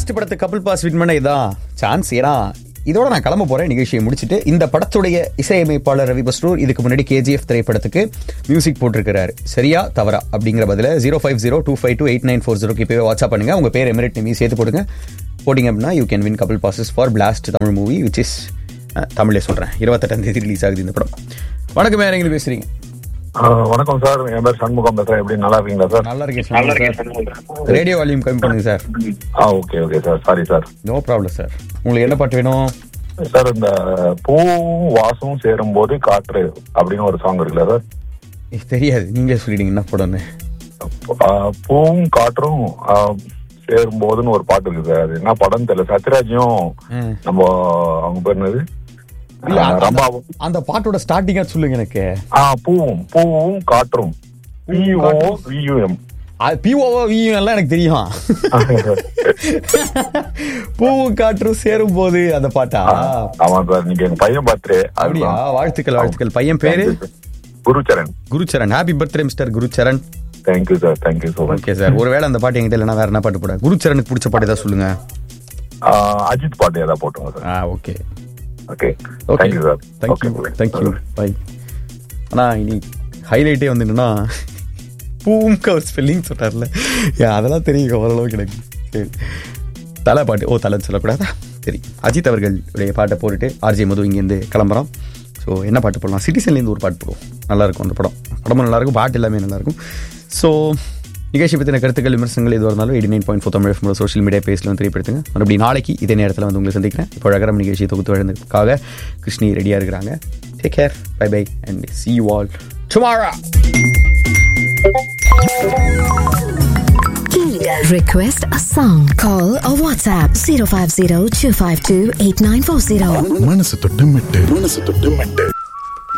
Blast படத்து கபிள் pass win பண்ண இதான் சான்ஸ் ஏன்னா இதோட நான் கிளம்ப போறேன் நிகழ்ச்சியை முடிச்சுட்டு இந்த படத்துடைய இசையமைப்பாளர் ரவி பஸ்ரூர் இதுக்கு முன்னாடி கேஜிஎஃப் திரைப்படத்துக்கு மியூசிக் போட்டிருக்கிறாரு சரியா தவறா அப்படிங்கிற பதில zero five zero two five two eight nine four ஜீரோக்கு இப்போவே வாட்ஸ்அப் பண்ணுங்க உங்க பேர் எமிரேட் நிமி சேர்த்து போடுங்க போட்டிங்க அப்படின்னா you can win couple passes for blast Tamil movie which is தமிழே சொல்றேன் இருபத்தெட்டாம் தேதி ரிலீஸ் ஆகுது இந்த படம் வணக்கம் வேற எங்களுக்கு பேசுறீங்க ஆ, வணக்கம் சார் என் பேர் சண்முகம் பேசுறேன் எப்படி நல்லா இருக்கீங்களா சார் நல்லா இருக்கேன் சார் ரேடியோ வால்யூம் கம்மி பண்ணுங்க சார் ஆ okay okay sir sorry sir no problem sir உங்களுக்கு என்ன பாட்டு வேணும் சார் இந்த பூவும் வாசமும் சேரும் போது காற்று அப்படின்னு ஒரு சாங் இருக்குல்ல சார் ஏய், தெரியாது நீங்களே சொல்லிடுங்க என்ன படம்னு ஆ, பூவும் காற்றும் ஆ, சேரும் போதுன்னு ஒரு பாட்டு இருக்கு சார் அது என்ன படம் தெரியல சத்யராஜும் ம். நம்ம அவங்க பேர் என்னது இல்ல, ஆ, அந்த- ரம்பாவும் அந்த பாட்டோட ஸ்டார்டிங்கா சொல்லுங்க எனக்கு ஆ பூவும் பூவும் காற்றும் பிஓ வியூஎம் பிஓவா வியும் எல்லாம் எனக்கு தெரியும் பூவும் காற்றும் சேரும் போது அந்த பாட்டா ஆமா சார் நீங்க எங்க பையன் பர்த்டே அப்படியா வாழ்த்துக்கள் வாழ்த்துக்கள் பையன் பேரு Gurucharan Gurucharan happy birthday mister Gurucharan thank you sir thank you so much okay sir ஒருவேளை அந்த பாட்டு என்கிட்ட இல்லைன்னா வேற என்ன பாட்டு போட குருச்சரனுக்கு பிடிச்ச பாட்டு ஏதாவது சொல்லுங்க அஜித் பாட்டு ஏதாவது போட்டுங்க சார் ஆ okay okay okay thank you sir thank you thank you bye ஆனா இனி ஹைலைட்டே வந்து என்னன்னா பூம்க்கு அவர் ஸ்பெல்லிங் சொன்னார்ல ஏன் அதெல்லாம் தெரியும் ஓரளவுக்கு எனக்கு சரி தலை பாட்டு ஓ தலைன்னு சொல்லக்கூடாதா சரி அஜித் அவர்களுடைய பாட்டை போட்டுட்டு ஆர்ஜே மது இங்கேருந்து கிளம்புறோம் ஸோ என்ன பாட்டு போடலாம் சிட்டிசன்லேருந்து ஒரு பாட்டு போடுவோம் நல்லா இருக்கும் அந்த படம் படமும் நல்லா இருக்கும் பாட்டு எல்லாமே நல்லா இருக்கும் ஸோ நிகழ்ச்சி பற்றின கருத்துக்கள் விமர்சனங்கள் எதுவாக இருந்தாலும் eighty nine point four Tamil social media பேஜில் வந்து தெரியப்படுத்துங்க மறுபடியும் நாளைக்கு இதே நேரத்தில் வந்து உங்களை சந்திக்கிறேன் இப்போ அழகரம் நிகழ்ச்சியை தொகுத்து வழங்குறதுக்காக கிருஷ்ணி ரெடியாக இருக்கிறாங்க take care bye bye and see you all tomorrow Request a song. Call or WhatsApp 050 252 8940. மனசு தொட்டு மெட்டு மனசு தொட்டு மெட்டு